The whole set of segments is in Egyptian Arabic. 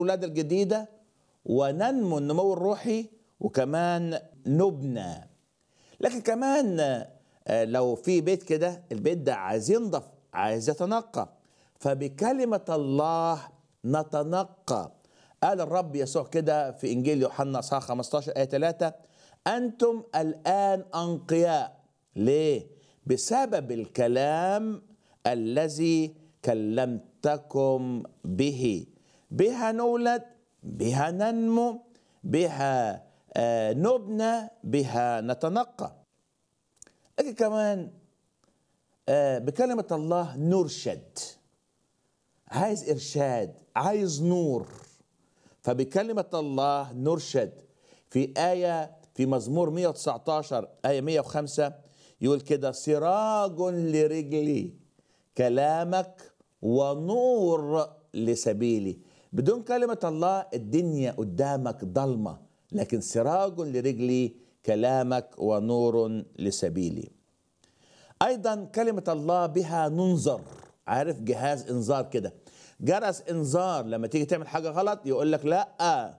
الولادة الجديدة وننمو النمو الروحي وكمان نبنى لكن كمان آه، لو في بيت كده البيت ده عايز ينضف عايز يتنقى فبكلمة الله نتنقى قال الرب يسوع كده في إنجيل يوحنا اصحاح 15 آية 3 أنتم الآن أنقياء ليه؟ بسبب الكلام الذي كلمتكم به بها نولد بها ننمو بها آه، نبنى بها نتنقى لكن كمان آه، بكلمة الله نرشد عايز إرشاد عايز نور فبكلمة الله نرشد في آية في مزمور 119 آية 105 يقول كده سراج لرجلي كلامك ونور لسبيلي بدون كلمة الله الدنيا قدامك ضلمة لكن سراج لرجلي كلامك ونور لسبيلي ايضا كلمه الله بها ننظر عارف جهاز انذار كده جرس انذار لما تيجي تعمل حاجه غلط يقول لك لا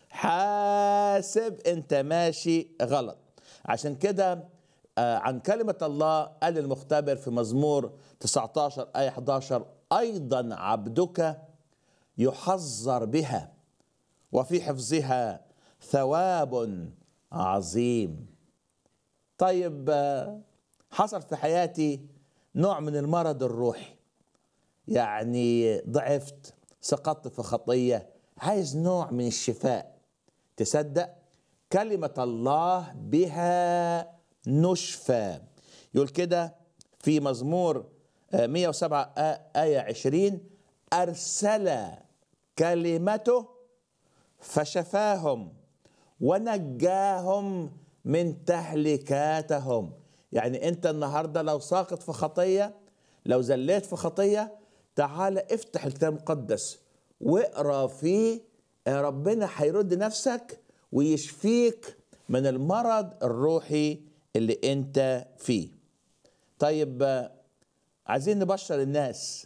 حاسب انت ماشي غلط عشان كده آه، عن كلمة الله قال المختبر في مزمور 19 آية 11 أيضا عبدك يحذر بها وفي حفظها ثواب عظيم طيب آه، حصل في حياتي نوع من المرض الروحي يعني ضعفت سقطت في خطيه عايز نوع من الشفاء تصدق كلمه الله بها نشفى يقول كده في مزمور آه، 107 آ- آية 20 أرسل كلمته فشفاهم ونجاهم من تهلكاتهم يعني انت النهارده لو ساقط في خطيه لو زليت في خطيه تعال افتح الكتاب المقدس واقرا فيه آه، ربنا هيرد نفسك ويشفيك من المرض الروحي اللي انت فيه طيب آه، عايزين نبشر الناس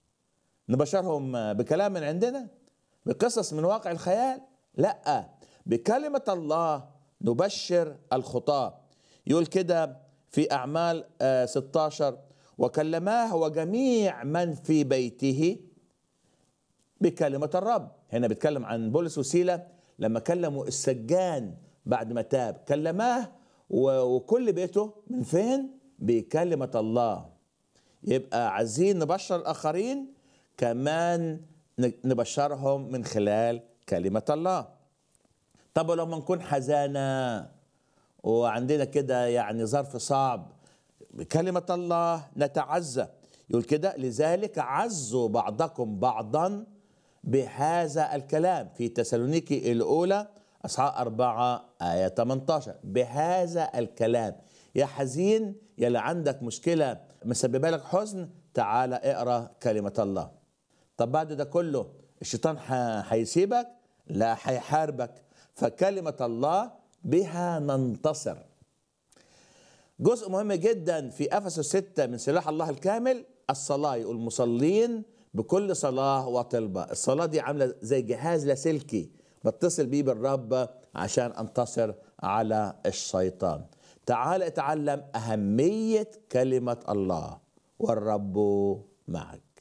نبشرهم بكلام من عندنا بقصص من واقع الخيال لا بكلمة الله نبشر الخطاة يقول كده في أعمال آه، 16 وكلماه وجميع من في بيته بكلمة الرب هنا بيتكلم عن بولس وسيلة لما كلموا السجان بعد ما تاب كلماه و- وكل بيته من فين بكلمة الله يبقى عايزين نبشر الآخرين كمان ن- نبشرهم من خلال كلمة الله طب ولما نكون حزانة وعندنا كده يعني ظرف صعب بكلمة الله نتعزى يقول كده لذلك عزوا بعضكم بعضا بهذا الكلام في تسالونيكي الأولى أصحاح أربعة آية 18 بهذا الكلام يا حزين يا اللي عندك مشكلة مسببة لك حزن تعال اقرأ كلمة الله طب بعد ده كله الشيطان ح- هيسيبك لا هيحاربك فكلمة الله بها ننتصر جزء مهم جدا في افسس 6 من سلاح الله الكامل الصلاه يقول المصلين بكل صلاه وطلبه الصلاه دي عامله زي جهاز لاسلكي بتصل بيه بالرب عشان انتصر على الشيطان تعال اتعلم اهميه كلمه الله والرب معك